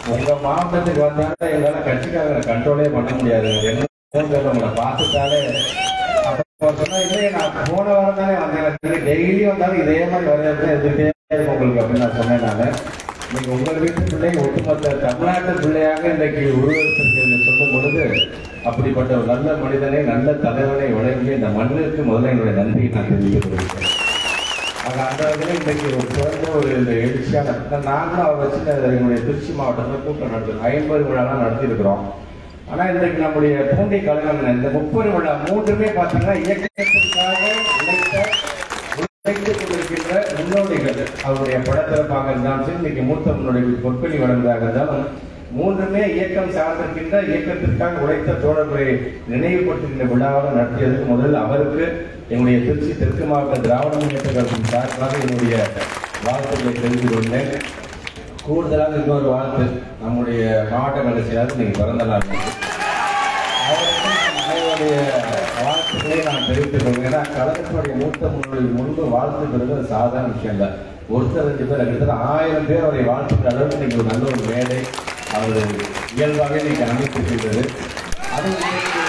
உங்க மாவட்டத்துக்கு வந்தாலும் எங்களால கட்சிக்காரங்களை கண்ட்ரோலே பண்ண முடியாது என்ன தெரியல, உங்களை பார்த்துட்டாலே அப்ப சொன்னா இல்லையே நான் போன வாரம் தானே வந்தேன் டெய்லி வந்தாலும் இதே மாதிரி வரதான் இருந்துட்டே இருக்கும் உங்களுக்கு அப்படின்னு நான் சொன்னேன் நானு நீங்க உங்க வீட்டு பிள்ளை ஒட்டுமொத்த தமிழ்நாட்டு பிள்ளையாக இன்றைக்கு உருவெடுத்திருக்கிறது சொல்லும் பொழுது அப்படிப்பட்ட ஒரு நல்ல மனிதனை நல்ல தலைவனை வழங்கிய இந்த மண்ணிற்கு முதல்ல என்னுடைய நன்றியை நான் தெரிவித்துக் கொள்கிறேன் ஆக அந்த வகையில் இன்றைக்கு ஒரு சிறந்த ஒரு இந்த எழுச்சியான நான் நாங்களும் அவர் வச்சு எங்களுடைய திருச்சி மாவட்டத்தில் கூட்டம் நடத்துறோம் ஐம்பது விழாலாம் நடத்தியிருக்கிறோம் ஆனா இன்றைக்கு நம்முடைய பூண்டி கழகம் இந்த முப்பது விழா மூன்றுமே பார்த்தீங்கன்னா இயக்கத்திற்காக உழைத்த உழைத்துக் கொண்டிருக்கின்ற முன்னோடிகள் அவருடைய படத்திறப்பாக இருந்தாலும் சரி இன்னைக்கு மூத்த முன்னோடிகள் பொற்கொலி வழங்குவதாக இருந்தாலும் மூன்றுமே இயக்கம் சார்ந்திருக்கின்ற இயக்கத்திற்காக உழைத்த தோழர்களை நினைவுபடுத்துகின்ற விழாவாக நடத்தியதற்கு முதல் அவருக்கு எங்களுடைய திருச்சி தெற்கு மாவட்ட திராவிட முன்னேற்ற கழகத்தின் சார்பாக என்னுடைய வாழ்த்துக்களை தெரிந்து கொண்டேன் கூடுதலாக இன்னொரு வாழ்த்து நம்முடைய மாவட்ட கலை செயலாளர் நீங்க பிறந்த நாள் இன்னைக்கு. அவருக்கும் அனைவருடைய வாழ்த்துக்களை நான் தெரிவித்துக் கொள்கிறேன் ஏன்னா கழகத்தினுடைய மூத்த முன்னோடி முன்பு வாழ்த்து பெறுவது அது சாதாரண விஷயம் இல்லை ஒருத்தர் ரெண்டு பேர் கிட்டத்தட்ட ஆயிரம் பேர் அவரை வாழ்த்துக்கிற அளவுக்கு இன்னைக்கு ஒரு நல்ல ஒரு மேடை அவர் இயல்பாகவே இன்னைக்கு அமைத்திருக்கின்றது அது இன்னைக்கு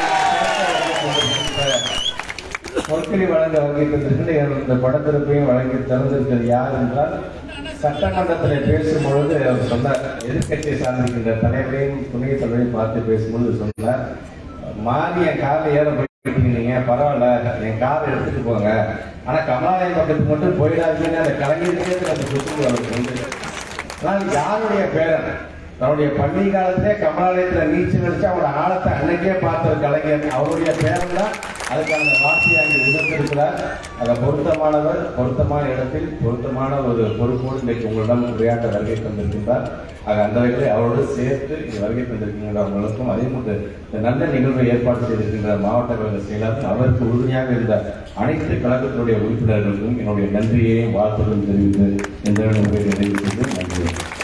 பொற்களை வழங்க வழங்கி தந்திருக்கின்ற இந்த படத்திருப்பையும் வழங்கி திறந்திருக்கிறது யார் என்றால் சட்டமன்றத்தில் பேசும் பொழுது அவர் சொன்னார் எதிர்கட்சியை சார்ந்திருக்கின்ற தலைவரையும் துணை தலைவரையும் பார்த்து பேசும்பொழுது சொன்னார் மாறி என் காரில் ஏற போயிட்டு நீங்க பரவாயில்ல என் காரை எடுத்துட்டு போங்க ஆனா கமலாலயம் பக்கத்துக்கு மட்டும் போயிடாதீங்கன்னு அந்த கலைஞருக்கு அந்த புத்தகம் அவருக்கு உண்டு ஆனால் யாருடைய பேரன் தன்னுடைய பள்ளி காலத்திலே கமலாலயத்துல நீச்சல் அடிச்சு அவரோட ஆழத்தை அன்னைக்கே பார்த்த ஒரு கலைஞர் அவருடைய பேரன் தான் அதுக்கான வார்த்தையை அங்கே உணர்ந்திருக்கிறார் அதை பொருத்தமானவர் பொருத்தமான இடத்தில் பொருத்தமான ஒரு பொறுப்போடு இன்றைக்கு உங்களிடம் உரையாற்ற வருகை தந்திருக்கின்றார் ஆக அந்த வகையில் அவரோடு சேர்த்து இங்கே வருகை தந்திருக்கின்றவர்களுக்கும் அதே போன்று இந்த நல்ல நிகழ்வை ஏற்பாடு செய்திருக்கின்ற மாவட்ட கழக செயலாளர் அவருக்கு உறுதுணையாக இருந்த அனைத்து கழகத்தினுடைய உறுப்பினர்களுக்கும் என்னுடைய நன்றியையும் வாழ்த்துடன் தெரிவித்து இந்த நிறைவு செய்து நன்றி